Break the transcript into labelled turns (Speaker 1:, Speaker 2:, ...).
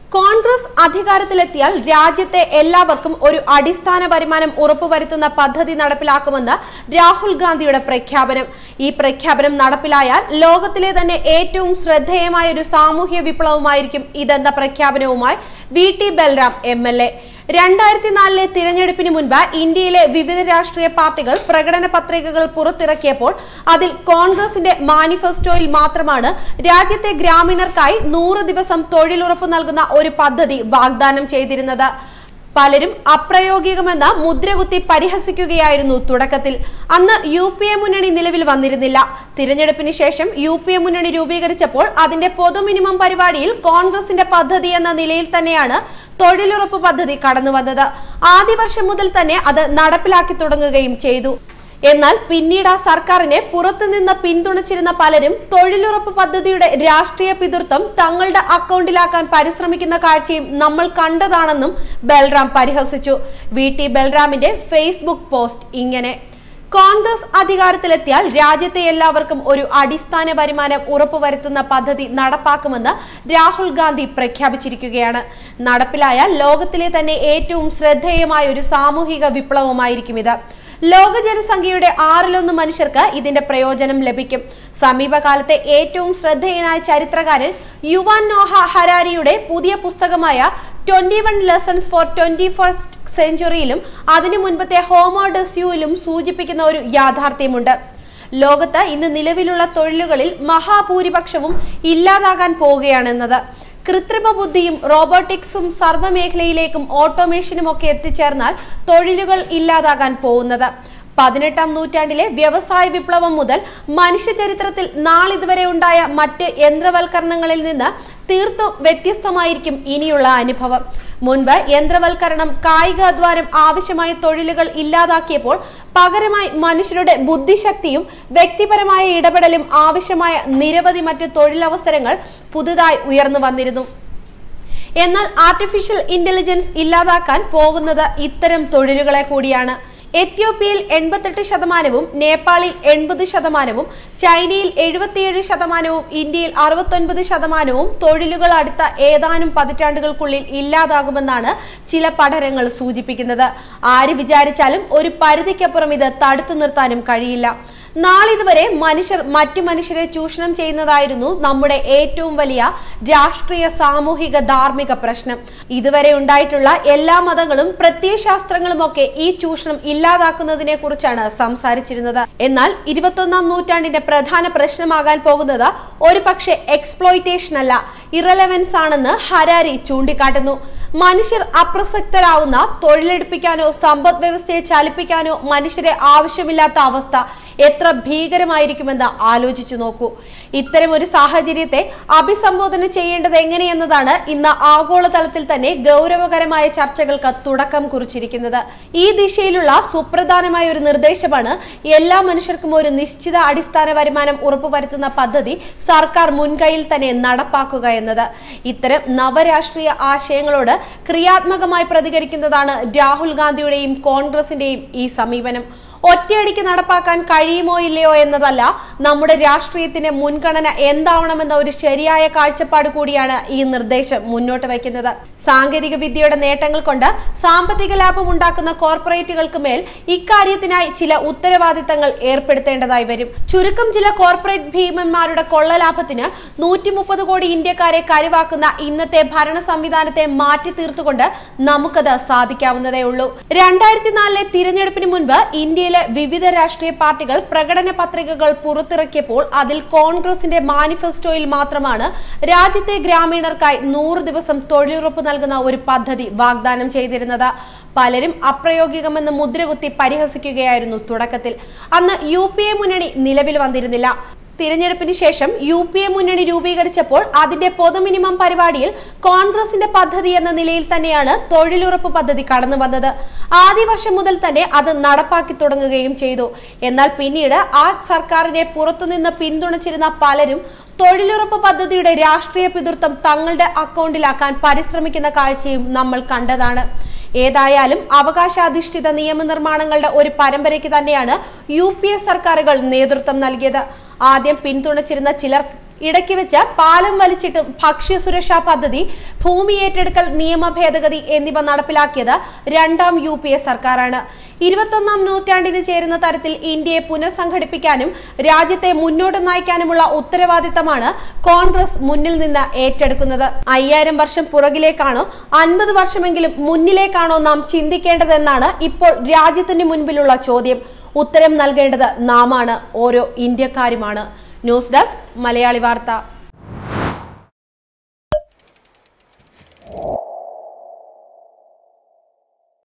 Speaker 1: കോൺഗ്രസ് അധികാരത്തിലെത്തിയാൽ രാജ്യത്തെ എല്ലാവർക്കും ഒരു അടിസ്ഥാന വരുമാനം ഉറപ്പുവരുത്തുന്ന പദ്ധതി നടപ്പിലാക്കുമെന്ന് രാഹുൽ ഗാന്ധിയുടെ പ്രഖ്യാപനം ഈ പ്രഖ്യാപനം നടപ്പിലായാൽ ലോകത്തിലെ തന്നെ ഏറ്റവും ശ്രദ്ധേയമായ ഒരു സാമൂഹ്യ വിപ്ലവമായിരിക്കും ഇതെന്ന പ്രഖ്യാപനവുമായി V T Balram M L A രണ്ടായിരത്തി നാലിലെ തിരഞ്ഞെടുപ്പിന് മുൻപ് ഇന്ത്യയിലെ വിവിധ രാഷ്ട്രീയ പാർട്ടികൾ പ്രകടന പത്രികകൾ പുറത്തിറക്കിയപ്പോൾ അതിൽ കോൺഗ്രസിന്റെ മാനിഫെസ്റ്റോയിൽ മാത്രമാണ് രാജ്യത്തെ ഗ്രാമീണർക്കായി നൂറ് ദിവസം തൊഴിലുറപ്പ് നൽകുന്ന ഒരു പദ്ധതി വാഗ്ദാനം ചെയ്തിരുന്നത് പലരും അപ്രായോഗികമെന്ന് മുദ്രകുത്തി പരിഹസിക്കുകയായിരുന്നു തുടക്കത്തിൽ അന്ന് യു പി എ മുന്നണി നിലവിൽ വന്നിരുന്നില്ല തിരഞ്ഞെടുപ്പിന് ശേഷം യു പി എ മുന്നണി രൂപീകരിച്ചപ്പോൾ അതിന്റെ പൊതു മിനിമം പരിപാടിയിൽ കോൺഗ്രസിന്റെ പദ്ധതി എന്ന നിലയിൽ തന്നെയാണ് തൊഴിലുറപ്പ് പദ്ധതി കടന്നു വന്നത് ആദ്യ വർഷം മുതൽ തന്നെ അത് നടപ്പിലാക്കി തുടങ്ങുകയും ചെയ്തു എന്നാൽ പിന്നീട് ആ സർക്കാരിനെ പുറത്തുനിന്ന് പിന്തുണച്ചിരുന്ന പലരും തൊഴിലുറപ്പ് പദ്ധതിയുടെ രാഷ്ട്രീയ പിതൃത്വം തങ്ങളുടെ അക്കൗണ്ടിലാക്കാൻ പരിശ്രമിക്കുന്ന കാഴ്ചയും നമ്മൾ കണ്ടതാണെന്നും ബൽറാം പരിഹസിച്ചു വി ടി ബൽറാമിന്റെ ഫേസ്ബുക്ക് പോസ്റ്റ് ഇങ്ങനെ കോൺഗ്രസ് അധികാരത്തിലെത്തിയാൽ രാജ്യത്തെ എല്ലാവർക്കും ഒരു അടിസ്ഥാന വരുമാനം ഉറപ്പുവരുത്തുന്ന പദ്ധതി നടപ്പാക്കുമെന്ന് രാഹുൽ ഗാന്ധി പ്രഖ്യാപിച്ചിരിക്കുകയാണ് നടപ്പിലായാൽ ലോകത്തിലെ തന്നെ ഏറ്റവും ശ്രദ്ധേയമായ ഒരു സാമൂഹിക വിപ്ലവമായിരിക്കും ഇത് ലോക ജനസംഖ്യയുടെ ആറിലൊന്ന് മനുഷ്യർക്ക് ഇതിന്റെ പ്രയോജനം ലഭിക്കും സമീപകാലത്തെ ഏറ്റവും ശ്രദ്ധേയനായ ചരിത്രകാരൻ യുവാൻ നോഹ ഹരാരിയുടെ പുതിയ പുസ്തകമായ twenty one lessons for twenty first സെഞ്ചുറിയിലും അതിനു മുൻപത്തെ ഹോമോ ഡെസ്യൂയിലും സൂചിപ്പിക്കുന്ന ഒരു യാഥാർത്ഥ്യമുണ്ട് ലോകത്ത് ഇന്ന് നിലവിലുള്ള തൊഴിലുകളിൽ മഹാഭൂരിപക്ഷവും ഇല്ലാതാകാൻ പോവുകയാണെന്നത് കൃത്രിമ ബുദ്ധിയും റോബോട്ടിക്സും സർവ്വമേഖലയിലേക്കും ഓട്ടോമേഷനും ഒക്കെ എത്തിച്ചേർന്നാൽ തൊഴിലുകൾ ഇല്ലാതാകാൻ പോകുന്നത് പതിനെട്ടാം നൂറ്റാണ്ടിലെ വ്യവസായ വിപ്ലവം മുതൽ മനുഷ്യ ചരിത്രത്തിൽ നാളിതുവരെ ഉണ്ടായ മറ്റ് യന്ത്രവൽക്കരണങ്ങളിൽ നിന്ന് തീർത്തും വ്യത്യസ്തമായിരിക്കും ഇനിയുള്ള അനുഭവം മുൻപ് യന്ത്രവൽക്കരണം കായിക അധ്വാനം ആവശ്യമായ തൊഴിലുകൾ ഇല്ലാതാക്കിയപ്പോൾ പകരമായി മനുഷ്യരുടെ ബുദ്ധിശക്തിയും വ്യക്തിപരമായ ഇടപെടലും ആവശ്യമായ നിരവധി മറ്റ് തൊഴിലവസരങ്ങൾ പുതുതായി ഉയർന്നു വന്നിരുന്നു എന്നാൽ ആർട്ടിഫിഷ്യൽ ഇന്റലിജൻസ് ഇല്ലാതാക്കാൻ പോകുന്നത് ഇത്തരം തൊഴിലുകളെ കൂടിയാണ് എത്യോപ്യയിൽ എൺപത്തെട്ട് ശതമാനവും നേപ്പാളിൽ എൺപത് ശതമാനവും ചൈനയിൽ എഴുപത്തിയേഴ് ശതമാനവും ഇന്ത്യയിൽ അറുപത്തൊൻപത് ശതമാനവും തൊഴിലുകൾ അടുത്ത ഏതാനും പതിറ്റാണ്ടുകൾക്കുള്ളിൽ ഇല്ലാതാകുമെന്നാണ് ചില പഠനങ്ങൾ സൂചിപ്പിക്കുന്നത് ആര് വിചാരിച്ചാലും ഒരു പരിധിക്കപ്പുറം ഇത് തടുത്തു നിർത്താനും കഴിയില്ല നാളിതുവരെ മനുഷ്യർ മറ്റു മനുഷ്യരെ ചൂഷണം ചെയ്യുന്നതായിരുന്നു നമ്മുടെ ഏറ്റവും വലിയ രാഷ്ട്രീയ സാമൂഹിക ധാർമ്മിക പ്രശ്നം ഇതുവരെ ഉണ്ടായിട്ടുള്ള എല്ലാ മതങ്ങളും പ്രത്യയശാസ്ത്രങ്ങളും ഒക്കെ ഈ ചൂഷണം ഇല്ലാതാക്കുന്നതിനെ കുറിച്ചാണ് സംസാരിച്ചിരുന്നത് എന്നാൽ ഇരുപത്തൊന്നാം നൂറ്റാണ്ടിന്റെ പ്രധാന പ്രശ്നമാകാൻ പോകുന്നത് ഒരു പക്ഷേ എക്സ്പ്ലോയിറ്റേഷൻ അല്ല ഇറലവൻസ് ആണെന്ന് ഹരാരി ചൂണ്ടിക്കാട്ടുന്നു മനുഷ്യർ അപ്രസക്തരാവുന്ന തൊഴിലെടുപ്പിക്കാനോ സമ്പദ് വ്യവസ്ഥയെ ചലിപ്പിക്കാനോ മനുഷ്യരെ ആവശ്യമില്ലാത്ത അവസ്ഥ എത്ര ഭീകരമായിരിക്കുമെന്ന് ആലോചിച്ചു നോക്കൂ ഇത്തരം ഒരു സാഹചര്യത്തെ അഭിസംബോധന ചെയ്യേണ്ടത് എങ്ങനെയെന്നതാണ് ഇന്ന് ആഗോളതലത്തിൽ തന്നെ ഗൗരവകരമായ ചർച്ചകൾക്ക് തുടക്കം കുറിച്ചിരിക്കുന്നത് ഈ ദിശയിലുള്ള സുപ്രധാനമായ ഒരു നിർദ്ദേശമാണ് എല്ലാ മനുഷ്യർക്കും ഒരു നിശ്ചിത അടിസ്ഥാന വരുമാനം ഉറപ്പുവരുത്തുന്ന പദ്ധതി സർക്കാർ മുൻകൈയിൽ തന്നെ നടപ്പാക്കുക എന്നത് ഇത്തരം നവരാഷ്ട്രീയ ആശയങ്ങളോട് ക്രിയാത്മകമായി പ്രതികരിക്കുന്നതാണ് രാഹുൽ ഗാന്ധിയുടെയും കോൺഗ്രസിന്റെയും ഈ സമീപനം ഒറ്റയടിക്ക് നടപ്പാക്കാൻ കഴിയുമോ ഇല്ലയോ എന്നതല്ല നമ്മുടെ രാഷ്ട്രീയത്തിന്റെ മുൻഗണന എന്താവണമെന്ന ഒരു ശരിയായ കാഴ്ചപ്പാട് കൂടിയാണ് ഈ നിർദ്ദേശം മുന്നോട്ട് വയ്ക്കുന്നത് സാങ്കേതിക വിദ്യയുടെ നേട്ടങ്ങൾ കൊണ്ട് സാമ്പത്തിക ലാഭം ഉണ്ടാക്കുന്ന കോർപ്പറേറ്റുകൾക്ക് മേൽ ഇക്കാര്യത്തിനായി ചില ഉത്തരവാദിത്തങ്ങൾ ഏർപ്പെടുത്തേണ്ടതായി വരും ചുരുക്കം ചില കോർപ്പറേറ്റ് ഭീമന്മാരുടെ കൊള്ളലാഭത്തിന് നൂറ്റി മുപ്പത് കോടി ഇന്ത്യക്കാരെ കരുവാക്കുന്ന ഇന്നത്തെ ഭരണ സംവിധാനത്തെ മാറ്റി തീർത്തുകൊണ്ട് നമുക്കത് സാധിക്കാവുന്നതേ ഉള്ളൂ രണ്ടായിരത്തി നാലിലെ തിരഞ്ഞെടുപ്പിന് മുൻപ് ഇന്ത്യയിലെ വിവിധ രാഷ്ട്രീയ പാർട്ടികൾ പ്രകടന പത്രികകൾ പുറത്തിറക്കിയപ്പോൾ അതിൽ കോൺഗ്രസിന്റെ മാനിഫെസ്റ്റോയിൽ മാത്രമാണ് രാജ്യത്തെ ഗ്രാമീണർക്കായി നൂറ് ദിവസം തൊഴിലുറപ്പ് നൽകുന്ന ഒരു പദ്ധതി വാഗ്ദാനം ചെയ്തിരുന്നത് പലരും അപ്രായോഗികമെന്ന് മുദ്രകുത്തി പരിഹസിക്കുകയായിരുന്നു തുടക്കത്തിൽ അന്ന് യു പി എ മുന്നണി നിലവിൽ വന്നിരുന്നില്ല തിരഞ്ഞെടുപ്പിന് ശേഷം യു പി എ മുന്നണി രൂപീകരിച്ചപ്പോൾ അതിന്റെ പൊതു മിനിമം പരിപാടിയിൽ കോൺഗ്രസിന്റെ പദ്ധതി എന്ന നിലയിൽ തന്നെയാണ് തൊഴിലുറപ്പ് പദ്ധതി കടന്നു വന്നത് ആദ്യ വർഷം മുതൽ തന്നെ അത് നടപ്പാക്കി തുടങ്ങുകയും ചെയ്തു എന്നാൽ പിന്നീട് ആ സർക്കാരിനെ പുറത്തുനിന്ന് പിന്തുണച്ചിരുന്ന പലരും തൊഴിലുറപ്പ് പദ്ധതിയുടെ രാഷ്ട്രീയ പിതൃത്വം തങ്ങളുടെ അക്കൗണ്ടിലാക്കാൻ പരിശ്രമിക്കുന്ന കാഴ്ചയും നമ്മൾ കണ്ടതാണ് ഏതായാലും അവകാശാധിഷ്ഠിത നിയമനിർമ്മാണങ്ങളുടെ ഒരു പരമ്പരയ്ക്ക് തന്നെയാണ് യു പി എ സർക്കാരുകൾ നേതൃത്വം നൽകിയത് ആദ്യം പിന്തുണച്ചിരുന്ന ചിലർ ഇടയ്ക്ക് വെച്ച് പാലം വലിച്ചിട്ടും ഭക്ഷ്യസുരക്ഷാ പദ്ധതി ഭൂമി ഏറ്റെടുക്കൽ നിയമ ഭേദഗതി എന്നിവ നടപ്പിലാക്കിയത് രണ്ടാം യു പി എ സർക്കാരാണ് ഇരുപത്തൊന്നാം നൂറ്റാണ്ടിന് ചേരുന്ന തരത്തിൽ ഇന്ത്യയെ പുനഃസംഘടിപ്പിക്കാനും രാജ്യത്തെ മുന്നോട്ട് നയിക്കാനുമുള്ള ഉത്തരവാദിത്തമാണ് കോൺഗ്രസ് മുന്നിൽ നിന്ന് ഏറ്റെടുക്കുന്നത് അയ്യായിരം വർഷം പുറകിലേക്കാണോ അൻപത് വർഷമെങ്കിലും മുന്നിലേക്കാണോ നാം ചിന്തിക്കേണ്ടതെന്നാണ് ഇപ്പോൾ രാജ്യത്തിന് മുൻപിലുള്ള ചോദ്യം ഉത്തരം നൽകേണ്ടത് നാമാണ് ഓരോ ഇന്ത്യക്കാരുമാണ് ന്യൂസ് ഡെസ്ക് മലയാളി വാർത്ത